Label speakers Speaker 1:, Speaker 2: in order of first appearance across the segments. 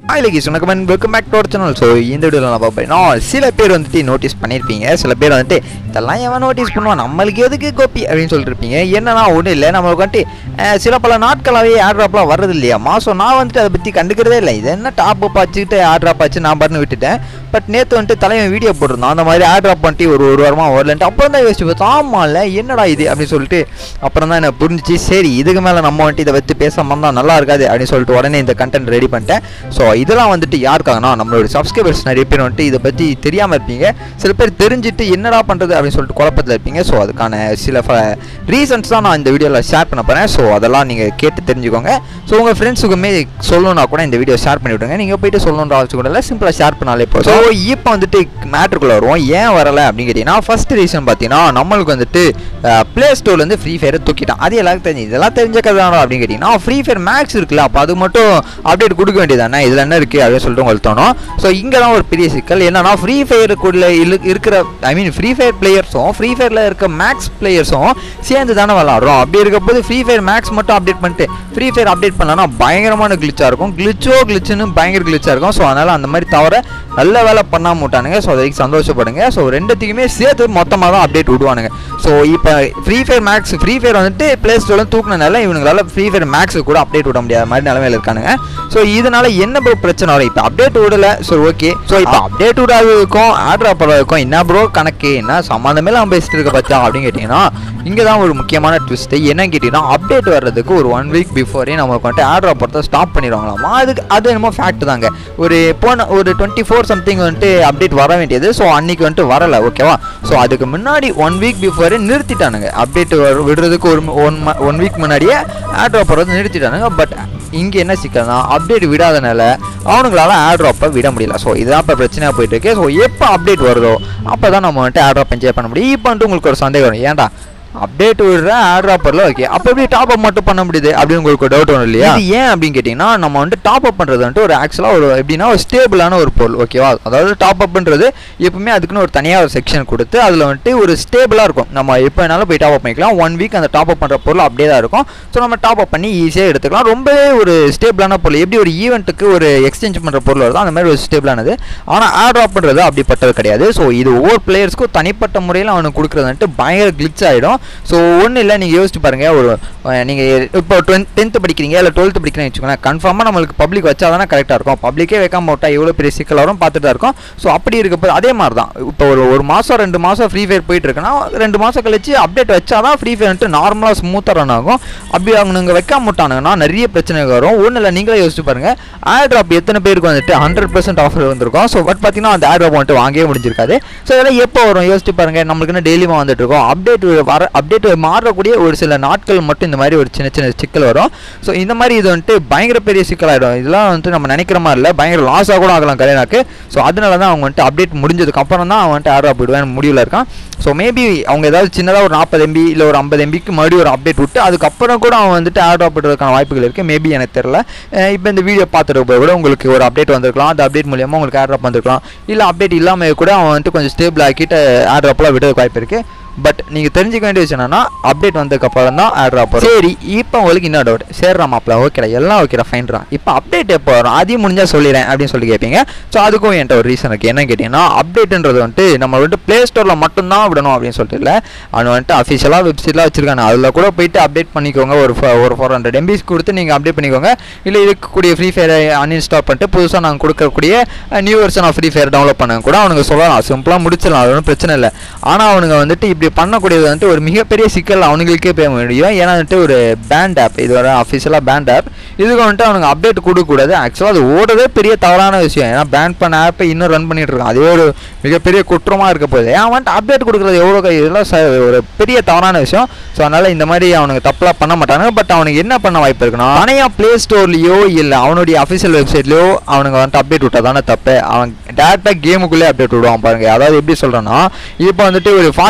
Speaker 1: hi வணக்கம் and welcome back to channel so இந்த வீடியோவில் நான் பார்ப்பேன் சில பேர் வந்துட்டு நோட்டீஸ் பண்ணியிருப்பீங்க சில பேர் வந்துட்டு இதெல்லாம் எவன் நோட்டீஸ் பண்ணுவான் நம்மளுக்கு எதுக்கு கோப்பி அப்படின்னு சொல்லிட்டு இருப்பீங்க என்னன்னா ஒன்றும் இல்லை நம்மளுக்கு வந்துட்டு அஹ், சில பல நாட்களாகவே ஆட் ட்ராப்லாம் வர்றது இல்லையாம்மா ஸோ நான் வந்துட்டு அதை பற்றி கண்டுக்கிறதே இல்லை இது என்ன டாப் அப் வச்சுக்கிட்டு ஆட் ட்ராப் ஆச்சு நான் பண்ணி விட்டுட்டேன் பட் நேற்று வந்துட்டு தலைவன் வீடியோ போட்டிருந்தான் அந்த மாதிரி ஆட் ட்ராப் பண்ணிட்டு ஒரு ஒரு வாரமாக வரலன்ட்டு அப்புறம் தான் யோசிச்சு பார்த்தோம் ஆமாம்ல என்னடா இது அப்படின்னு சொல்லிட்டு அப்புறம் தான் எனக்கு புரிஞ்சிச்சு சரி இதுக்கு மேலே நம்ம வந்துட்டு இதை வச்சு பேசாம இருந்தால் நல்லா இருக்காது அப்படின்னு சொல்லிட்டு உடனே இந்த கண்டென்ட் ரெடி பண்ணிட்டேன் ஸோ இதெல்லாம் வந்துட்டு யாருக்காகனா நம்மளோட சப்ஸ்கிரைபர்ஸ் நிறைய பேர் வந்துட்டு இதை பற்றி தெரியாமல் இருப்பீங்க சில பேர் தெரிஞ்சுட்டு என்னடா பண்ணுறது அப்படின்னு சொல்லிட்டு குழப்பத்தில் இருப்பீங்க ஸோ அதுக்கான சில ரீசன்ஸ் தான் நான் இந்த வீடியோவில் ஷேர் பண்ண போகிறேன் ஸோ அதெல்லாம் நீங்கள் கேட்டு தெரிஞ்சுக்கோங்க ஸோ உங்கள் ஃப்ரெண்ட்ஸுக்குமே சொல்லணும்னா கூட இந்த வீடியோ ஷேர் பண்ணி விடுங்க நீங்கள் போயிட்டு சொல்லணுன்ற அவசியம் கூட இல்லை சிம்பிளாக ஷேர் பண்ணாலே போதும் ஸோ இப்போ வந்துட்டு மேட்ருக்குள்ளே வருவோம் ஏன் வரலை அப்படின்னு கேட்டிங்கன்னா ஃபர்ஸ்ட் ரீசன் பார்த்தீங்கன்னா நம்மளுக்கு வந்துட்டு ப்ளே ஸ்டோர்லேருந்து ஃப்ரீ ஃபயரை தூக்கிட்டான் அது எல்லாருக்கும் தெரிஞ்சு இதெல்லாம் தெரிஞ்ச கதை தானோ அப்படின்னு கேட்டிங்கன்னா ஃப்ரீ ஃபயர் மேக்ஸ் இருக்குல்ல அப்போ அது மட்டும் அப்டேட் கொடுக்க வேண்டியதானே இதில் என்ன இருக்குது அப்படின்னு சொல்லிட்டு உங்களுக்கு தோணும் ஸோ இங்கே தான் ஒரு பெரிய சிக்கல் என்னன்னா ஃப்ரீ ஃபயருக்குள்ள இருக்கிற ஐ மீன் ஃப்ரீ ஃபயர் பிளேயர்ஸும் ஃப்ரீ ஃபயரில் இருக்க மேக்ஸ் பிளேயர்ஸும் சேர்ந்து தானே விளாட்றோம் அப்படி இருக்கும்போது ஃப்ரீ ஃபயர் மேக்ஸ் மட்டும் அப்டேட் பண்ணிட்டு ஃப்ரீ ஃபயர் அப்டேட் பண்ணலன்னா பயங்கரமான கிளிச்சாக இருக்கும் கிளிச்சோ கிளிச்சுன்னு பயங்கர கிளிச்சாக இருக்கும் ஸோ அதனால் அந்த மாதிரி தவிர நல்ல வேலை பண்ணாம விட்டானுங்க ஸோ அதுக்கு சந்தோஷப்படுங்க ஸோ ரெண்டுத்துக்குமே சேர்த்து மொத்தமாக தான் அப்டேட் விடுவானுங்க ஸோ இப்போ free fire max free fire வந்துட்டு ப்ளே ஸ்டோரில் தூக்குனனால இவங்களால ஃப்ரீ ஃபயர் மேக்ஸுக்கு கூட அப்டேட் விட முடியாத மாதிரி நிலமையில இருக்கானுங்க ஸோ இதனால என்ன ப்ரோ பிரச்சனை வரும் இப்போ அப்டேட் விடல ஸோ ஓகே ஸோ இப்போ அப்டேட் விடாததுக்கும் ஆர்டர் பண்ணுறதுக்கும் என்ன ப்ரோ கணக்கு என்ன சம்மந்தமே இல்லாமல் பேசிட்டு இருக்க பச்சா அப்படின்னு கேட்டிங்கன்னா இங்கே தான் ஒரு முக்கியமான ட்விஸ்ட்டு என்னன்னு கேட்டிங்கன்னா அப்டேட் வர்றதுக்கு ஒரு ஒன் வீக் பிஃபோரே நமக்கு வந்துட்டு ஆர்டர் போகிறத ஸ்டாப் பண்ணிடுவாங்களாமா அதுக்கு அது என்னமோ ஃபேக்ட் தாங்க ஒரு போன ஒரு டுவெண்ட்டி ஃபோர் சம்திங் வந்துட்டு அப்டேட் வர வேண்டியது ஸோ அன்னைக்கு வந்துட்டு வரலை ஓகேவா ஸோ அதுக்கு முன்னாடி ஒன் வீக் பிஃபோரே நிறுத்திட்டானுங்க அப்டேட் விடுறதுக்கு ஒரு ஒன் ஒன் வீக் முன்னாடியே ஆர்டர் போடுறது நிறுத்திட்டானுங்க பட் இங்கே என்ன சிக்கல்னா அப்டேட் விடாதனால அவனுங்களால ஆட்ராப்பை விட முடியல ஸோ இதுதான் இப்போ பிரச்சனையாக போயிட்டு இருக்கு ஸோ எப்போ அப்டேட் வருதோ அப்போ தான் நம்ம வந்துட்டு ஆட்ராப் என்ஜாய் பண்ண முடியும் இப்போ வந்துட்டு உங்களுக்கு ஒரு சந்தேகம் வரும் ஏன்டா அப்டேட் விடுற ஆட்ராப்பரில் ஓகே அப்போ எப்படி டாப் அப் மட்டும் பண்ண முடியுது அப்படின்னு உங்களுக்கு டவுட் வரும் இல்லையா இது ஏன் அப்படின்னு கேட்டிங்கன்னா நம்ம வந்துட்டு டாப் அப் பண்ணுறது வந்துட்டு ஒரு ஆக்சுவலாக ஒரு எப்படின்னா ஒரு ஸ்டேபிளான ஒரு பொருள் ஓகேவா அதாவது டாப் அப்ன்றது எப்பவுமே அதுக்குன்னு ஒரு தனியாக ஒரு செக்ஷன் கொடுத்து அதில் வந்துட்டு ஒரு ஸ்டேபிளாக இருக்கும் நம்ம எப்போ வேணாலும் போய் டாப் அப் பண்ணிக்கலாம் ஒன் வீக் அந்த டாப் அப் பண்ணுற பொருள் அப்படியே தான் இருக்கும் ஸோ நம்ம டாப் அப் பண்ணி ஈஸியாக எடுத்துக்கலாம் ரொம்பவே ஒரு ஸ்டேபிளான பொருள் எப்படி ஒரு ஈவெண்ட்டுக்கு ஒரு எக்ஸ்சேஞ்ச் பண்ணுற பொருள் வருதோ அந்த மாதிரி ஒரு ஸ்டேபிளானது ஆனால் ஆட் பண்ணுறது அப்படிப்பட்டது கிடையாது ஸோ இது ஒவ்வொரு பிளேயர்ஸ்க்கும் தனிப்பட்ட முறையில் அவனுக்கு கொடுக்குறது வந்துட்டு பயங்கர கிளிச் ஆகிடும் ஸோ ஒன்றும் இல்லை நீங்கள் யோசிச்சு பாருங்கள் ஒரு நீங்கள் இப்போ டுவென்த் டென்த்து படிக்கிறீங்க இல்லை டுவெல்த்து படிக்கிறீங்கன்னு வச்சுக்கோங்களேன் கன்ஃபார்மாக நம்மளுக்கு பப்ளிக் வச்சா தானே கரெக்டாக இருக்கும் பப்ளிக்கே வைக்காம விட்டா எவ்வளோ பெரிய சிக்கல் வரும் பார்த்துட்டு தான் இருக்கும் ஸோ அப்படி இருக்கப்போ அதே மாதிரி தான் இப்போ ஒரு ஒரு மாதம் ரெண்டு மாதம் ஃப்ரீ ஃபயர் போயிட்டு இருக்குன்னா ரெண்டு மாதம் கழிச்சு அப்டேட் வச்சா தான் ஃப்ரீ ஃபயர் வந்துட்டு நார்மலாக ஸ்மூத்தாக ரன் ஆகும் அப்படி அவங்க வைக்காம விட்டானுங்கன்னா நிறைய பிரச்சனை வரும் ஒன்றும் இல்லை நீங்களே யோசிச்சு பாருங்க ஆட் ட்ராப் எத்தனை பேருக்கு வந்துட்டு ஹண்ட்ரட் பர்சன்ட் ஆஃபர் வந்திருக்கும் ஸோ பட் பார்த்தீங்கன்னா அந்த ஆட் ட்ராப் வந்துட்டு வாங்கவே முடிஞ்சிருக்காது ஸோ இதெல்லாம் எப்போ வரும் யோசிச்சு பாருங்க நம்மளுக்கு என்ன டெய்லியுமா வந்துட்டு இருக்கோம் அப்டேட் வர அப்டேட் மாறக்கூடிய ஒரு சில நாட்கள் மட்டும் இந்த மாதிரி ஒரு சின்ன சின்ன சிக்கல் வரும் ஸோ இந்த மாதிரி இது வந்துட்டு பயங்கர பெரிய சிக்கலாயிடும் இதெல்லாம் வந்துட்டு நம்ம நினைக்கிற மாதிரி இல்லை பயங்கர லாஸாக கூட ஆகலாம் கல்யாணாக்கு ஸோ அதனால தான் அவங்க வந்துட்டு அப்டேட் முடிஞ்சதுக்கு அப்புறம் தான் அவன் வந்துட்டு ஆர்டர் போயிடுவேன் முடிவில் இருக்கான் ஸோ மேபி அவங்க ஏதாவது சின்னதாக ஒரு நாற்பது எம்பி இல்லை ஒரு ஐம்பது எம்பிக்கு மறுபடியும் ஒரு அப்டேட் விட்டு அதுக்கப்புறம் கூட அவன் வந்துட்டு ஆர்டர் போடுறதுக்கான வாய்ப்புகள் இருக்குது மேபி எனக்கு தெரில இப்போ இந்த வீடியோ பார்த்துட்டு போய் கூட உங்களுக்கு ஒரு அப்டேட் வந்திருக்கலாம் அந்த அப்டேட் மூலியமாக உங்களுக்கு ஆர்டர் வந்திருக்கலாம் இல்லை அப்டேட் இல்லாமல் கூட அவன் வந்துட்டு கொஞ்சம் ஸ்டேபிள் ஆக்கிட்டு ஆர்டர்லாம் விடுறதுக்கு வாய்ப்பு இருக்குது பட் நீங்கள் தெரிஞ்சுக்க வேண்டிய விஷயம் என்னன்னா அப்டேட் வந்ததுக்கப்புறம் தான் ஆட் வரும் சரி இப்போ உங்களுக்கு இன்னொரு டவுட் சேர்றா மாப்பிள ஓகேடா எல்லாம் ஓகேடா ஃபைன்ரா இப்போ அப்டேட் எப்போ வரும் அதையும் முடிஞ்சால் சொல்லிடுறேன் அப்படின்னு சொல்லி கேட்பீங்க ஸோ அதுக்கும் என்கிட்ட ஒரு ரீசன் இருக்குது என்ன கேட்டிங்கன்னா அப்டேட்ன்றது வந்துட்டு நம்ம வந்துட்டு ப்ளே ஸ்டோரில் மட்டும்தான் விடணும் அப்படின்னு சொல்லிட்டு இல்லை அவன் வந்துட்டு அஃபிஷியலாக வெப்சைட்லாம் வச்சிருக்காங்க அதில் கூட போயிட்டு அப்டேட் பண்ணிக்கோங்க ஒரு ஃப- ஒரு ஃபோர் ஹண்ட்ரட் எம்பிஸ் கொடுத்து நீங்கள் அப்டேட் பண்ணிக்கோங்க இல்லை இருக்கக்கூடிய ஃப்ரீ ஃபயரை அன்இன்ஸ்டால் பண்ணிட்டு புதுசாக நாங்கள் கொடுக்கக்கூடிய new version of free fire download பண்ண கூட அவனுங்க சொல்லலாம் சிம்பிளாக முடிச்சிடலாம் அது ஒன்றும் பிரச்சனை இல்லை ஆனால் அவனுங்க வந்துட்டு இப்படி பண்ணக்கூடியது வந்துட்டு ஒரு மிகப்பெரிய சிக்கல் அவனுங்களுக்கே போய் முடியும் ஏன்னா வந்துட்டு ஒரு பேண்ட் ஆப் இது ஒரு அஃபிஷியலாக பேண்ட் ஆப் இதுக்கு வந்துட்டு அவனுங்க அப்டேட் கொடுக்கக்கூடாது ஆக்சுவலாக அது ஓடுறதே பெரிய தவறான விஷயம் ஏன்னா பேன் பண்ண ஆப்பை இன்னும் ரன் பண்ணிட்டு இருக்கான் அதே ஒரு மிகப்பெரிய குற்றமாக இருக்க போகுது அவன் வந்துட்டு அப்டேட் கொடுக்குறது எவ்வளோ க- இதெல்லாம் ச- ஒரு பெரிய தவறான விஷயம் ஸோ அதனால் இந்த மாதிரி அவனுக்கு தப்பெல்லாம் பண்ண மாட்டானுங்க பட் அவனுக்கு என்ன பண்ண வாய்ப்பு இருக்குன்னா தனியாக ப்ளே ஸ்டோர்லேயோ இல்லை அவனுடைய அஃபிஷியல் வெப்சைட்லேயோ அவனுங்க வந்துட்டு அப்டேட் விட்டா தானே தப்பு அவன் டேரெக்டாக கேமுக்குள்ளே அப்டேட் விடுவான் பாருங்க அதாவது எப்படி சொல்கிறேன்னா இப்போ வந்துட்டு ஒரு ஃபார்ட்டி எம்பி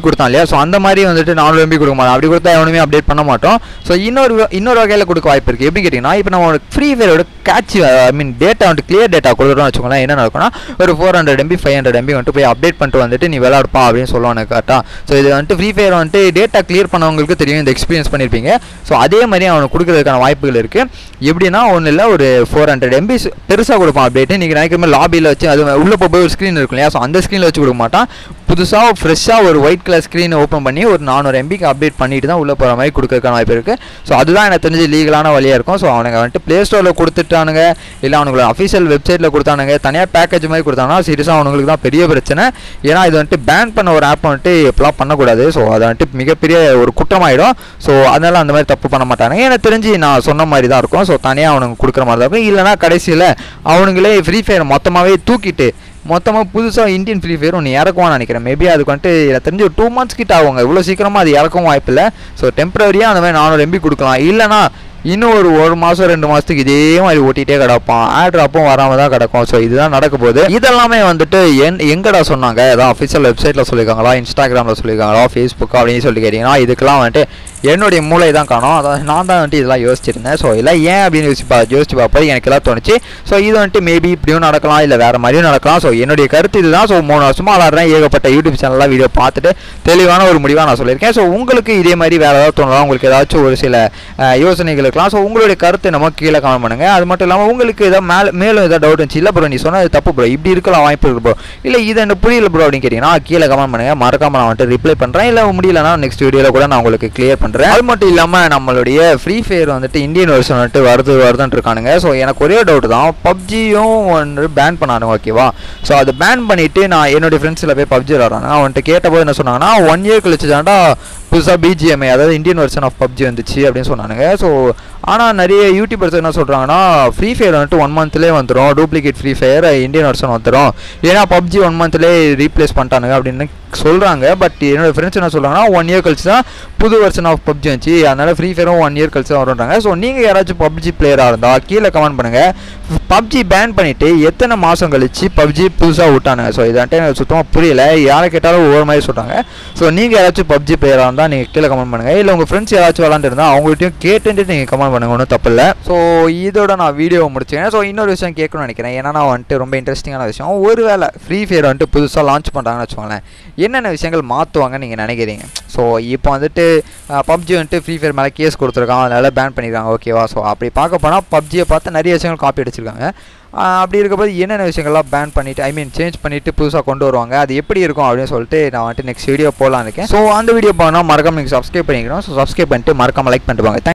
Speaker 1: கொடுத்தான் இல்லையா ஸோ அந்த மாதிரி வந்துட்டு நானூறு எம்பி கொடுக்க மாட்டோம் அப்படி கொடுத்தா எவனுமே அப்டேட் பண்ண மாட்டோம் ஸோ இன்னொரு வ- இன்னொரு வகையில் கொடுக்க வாய்ப்பு இருக்குது எப்படி கேட்டிங்கன்னா இப்போ நம்ம ஃப்ரீ ஃபயரோட கேட்ச் ஐ மீன் டேட்டா வந்துட்டு கிளியர் டேட்டா கொடுத்துட்டோம்னு வச்சுக்கோங்களேன் என்ன நடக்கும்னா ஒரு four hundred MB five hundred MB வந்துட்டு போய் அப்டேட் பண்ணிட்டு வந்துட்டு நீ விளாடுப்பா அப்படின்னு சொல்லுவானு கரெக்டாக ஸோ இது வந்துட்டு ஃப்ரீ ஃபயர் வந்துட்டு டேட்டா கிளியர் பண்ணவங்களுக்கு தெரியும் இந்த எக்ஸ்பீரியன்ஸ் பண்ணியிருப்பீங்க ஸோ அதே மாதிரி அவனுக்கு கொடுக்கறதுக்கான வாய்ப்புகள் இருக்குது எப்படின்னா ஒன்றும் இல்லை ஒரு ஃபோர் ஹண்ட்ரட் எம்பி பெருசாக கொடுப்பான் அப்டேட் நீங்கள் நினைக்கிற மாதிரி லாபியில் வச்சு அது உள்ளே போய் ஒரு ஸ்க்ரீன் இருக்கும் இல்லையா ஸோ அந்த ஸ்க்ரீனில் வச்சு கொடுக்க மாட்டான் புதுசாக ஃப்ரெஷ்ஷாக ஒரு ஒயிட் கலர் ஸ்க்ரீனை ஓப்பன் பண்ணி ஒரு நானூறு எம்பிக்கு அப்டேட் பண்ணிட்டு தான் உள்ளே போகிற மாதிரி கொடுக்கறதுக்கான வாய்ப்பு இருக்குது ஸோ அதுதான் எனக்கு தெரிஞ்சு லீகலான வழியாக இருக்கும் ஸோ அவனுங்க வந்துட்டு ப்ளே ஸ்டோரில் கொடுத்துட்டானுங்க இல்லை அவனுங்களோட அஃபிஷியல் வெப்சைட்டில் கொடுத்தானுங்க தனியாக பேக்கேஜ் மாதிரி கொடுத்தாங்கன்னா சீரியஸாக அவனுங்களுக்கு தான் பெரிய பிரச்சனை ஏன்னா இது வந்துட்டு பேன் பண்ண ஒரு ஆப் வந்துட்டு இப்போலாம் பண்ணக்கூடாது ஸோ அது வந்துட்டு மிகப்பெரிய ஒரு குற்றமாயிடும் ஸோ அதனால அந்த மாதிரி தப்பு பண்ண மாட்டானுங்க எனக்கு தெரிஞ்சு நான் சொன்ன மாதிரி தான் இருக்கும் ஸோ தனியாக அவனுங்க கொடுக்குற மாதிரி தான் இருக்கும் இல்லைனா கடைசியில் அவனுங்களே ஃப்ரீ ஃபயர் மொத்தமாகவே தூக்கிட்டு மொத்தமாக புதுசாக இந்தியன் ஃப்ரீ ஃபயர் ஒன்று இறக்குவான்னு நினைக்கிறேன் மேபி அதுக்கு வந்துட்டு எனக்கு தெரிஞ்சு ஒரு டூ மந்த்ஸ் கிட்ட ஆகுங்க இவ்வளோ சீக்கிரமாக அது இறக்கவும் வாய்ப்பில்லை ஸோ டெம்பரரியாக அந்த மாதிரி நானூறு எம்பி கொடுக்கலாம் இல்லைனா இன்னும் ஒரு ஒரு மாதம் ரெண்டு மாதத்துக்கு இதே மாதிரி ஓட்டிகிட்டே கிடப்பான் ஆட் ட்ராப்பும் வராமல் தான் கிடக்கும் ஸோ இதுதான் நடக்க போகுது இதெல்லாமே வந்துட்டு என் எங்கடா சொன்னாங்க ஏதாவது அஃபிஷியல் வெப்சைட்டில் சொல்லியிருக்காங்களா இன்ஸ்டாகிராமில் சொல்லியிருக்காங்களா ஃபேஸ்புக் அப்படின்னு சொல்லி கேட்டிங்கன்னா இதுக்கெல்லாம் வந்துட்டு என்னுடைய மூளை தான் காணும் அதாவது நான் தான் வந்துட்டு இதெல்லாம் யோசிச்சிருந்தேன் ஸோ இல்லை ஏன் அப்படின்னு யோசிச்சு பா யோசிச்சு பார்ப்போம் எனக்கு எல்லாம் தோணுச்சு ஸோ இது வந்துட்டு மேபி இப்படியும் நடக்கலாம் இல்லை வேறு மாதிரியும் நடக்கலாம் ஸோ என்னுடைய கருத்து இதுதான் ஸோ மூணு வருஷமாக விளாட்றேன் ஏகப்பட்ட யூடியூப் சேனல்லாம் வீடியோ பார்த்துட்டு தெளிவான ஒரு முடிவாக நான் சொல்லியிருக்கேன் ஸோ உங்களுக்கு இதே மாதிரி வேறு ஏதாவது தோணலாம் உங்களுக்கு ஏதாச்சும் ஒரு சில அஹ், யோசனைகள் இருக்கலாம் ஸோ உங்களுடைய கருத்து நம்ம கீழே கமெண்ட் பண்ணுங்க அது மட்டும் இல்லாமல் உங்களுக்கு ஏதாவது மேலே மேலும் ஏதாவது டவுட் இருந்துச்சு இல்லை ப்ரோ நீ சொன்னது தப்பு ப்ரோ இப்படி இருக்கலாம் வாய்ப்பு இருக்கு ப்ரோ இல்லை இது எனக்கு புரியல ப்ரோ அப்படின்னு கேட்டிங்கன்னா கீழே கமெண்ட் பண்ணுங்க மறக்காம நான் வந்துட்டு ரிப்ளை பண்ணுறேன் இல்லை முடியலன்னா நெக்ஸ்ட் வீடியோவில் கூட நான் உங்களுக்கு கிளியர் பண்ணுறேன் அது மட்டும் இல்லாமல் நம்மளுடைய ஃப்ரீ ஃபயர் வந்துட்டு இந்தியன் வெர்ஷன் வந்துட்டு வருது வருதுன்னு இருக்கானுங்க ஸோ எனக்கு ஒரே டவுட் தான் பப்ஜியும் வந்து பேன் பண்ணானுங்க ஓகேவா ஸோ அதை பேன் பண்ணிவிட்டு நான் என்னுடைய ஃப்ரெண்ட்ஸில் போய் பப்ஜி விளாட்றாங்க அவன்கிட்ட கேட்டபோது என்ன சொன்னாங்கன்னா ஒன் இயர் கழிச்சு தாண்டா புதுசாக பிஜிஎம்ஐ அதாவது இந்தியன் வெர்ஷன் ஆஃப் பப்ஜி வந்துச்சு அப்படின்னு சொன்னானுங்க ஸோ ஆனால் நிறைய யூடியூபர்ஸ் என்ன சொல்கிறாங்கன்னா ஃப்ரீ ஃபயர் வந்துட்டு ஒன் மந்த்லேயே வந்துடும் duplicate free fire Indian version வந்துடும் ஏன்னா பப்ஜி ஒன் மந்த்லேயே ரீப்ளேஸ் பண்ணிட்டானுங்க அப்படின்னு சொல்கிறாங்க பட் என்னோட ஃப்ரெண்ட்ஸ் என்ன சொல்கிறாங்கன்னா ஒன் இயர் கழிச்சு தான் புது வெர்ஷன் ஆஃப் பப்ஜி வந்துச்சு அதனால ஃப்ரீ ஃபயரும் ஒன் இயர் கழிச்சு தான் வரும்ன்றாங்க ஸோ நீங்கள் யாராச்சும் பப்ஜி பிளேயராக இருந்தால் கீழே கமெண்ட் பண்ணுங்கள் பப்ஜி பேன் பண்ணிவிட்டு எத்தனை மாதம் கழிச்சு பப்ஜி புதுசாக விட்டானுங்க ஸோ இதான்ட்டு எனக்கு சுத்தமாக புரியல யாரை கேட்டாலும் ஒவ்வொரு மாதிரி சொல்கிறாங்க ஸோ நீங்கள் யாராச்சும் பப்ஜி பிளேயராக இருந்தால் நீங்கள் கீழே கமெண்ட் பண்ணுங்கள் இல்லை உங்கள் ஃப்ரெண்ட்ஸ் யாராச்சும் விளாண்டுருந்தா அவங்கள்ட்டையும் கேட்டுட்டு நீங்கள் கமெண்ட் பண்ணுங்க ஒன்றும் தப்பு இல்லை ஸோ இதோட நான் வீடியோ முடிச்சேன் ஸோ இன்னொரு விஷயம் கேட்கணும்னு நினைக்கிறேன் ஏன்னா நான் வந்துட்டு ரொம்ப இன்ட்ரெஸ்டிங்கான விஷயம் ஒருவேளை ஃப்ரீ ஃபயர் வந்துட்டு புதுசாக லான்ச் பண்ணுறாங்கன்னு வச்சுக்கோங்களேன் என்னென்ன விஷயங்கள் மாற்றுவாங்கன்னு நீங்கள் நினைக்கிறீங்க ஸோ இப்போ வந்துட்டு பப்ஜி வந்துட்டு ஃப்ரீ ஃபயர் மேலே கேஸ் கொடுத்துருக்கான் அதனால பேன் பண்ணியிருக்காங்க ஓகேவா ஸோ அப்படி பார்க்க போனால் பப்ஜியை பார்த்து நிறைய விஷயங்கள் காப்பி அடிச்சிருக்காங்க ஆஹ் அப்படி இருக்கப்போது என்னென்ன விஷயங்கள்லாம் பேன் பண்ணிவிட்டு ஐ மீன் சேஞ்ச் பண்ணிவிட்டு புதுசாக கொண்டு வருவாங்க அது எப்படி இருக்கும் அப்படின்னு சொல்லிட்டு நான் வந்துட்டு நெக்ஸ்ட் வீடியோ போடலான்னு இருக்கேன் ஸோ அந்த வீடியோ போனால் மறக்காம நீங்கள் சப்ஸ்கிரைப் பண்ணிக்கணும் ஸோ சப்ஸ்கிரைப் பண்ணிட்டு மறக்காம லைக் பண்ணிட்டு வாங்க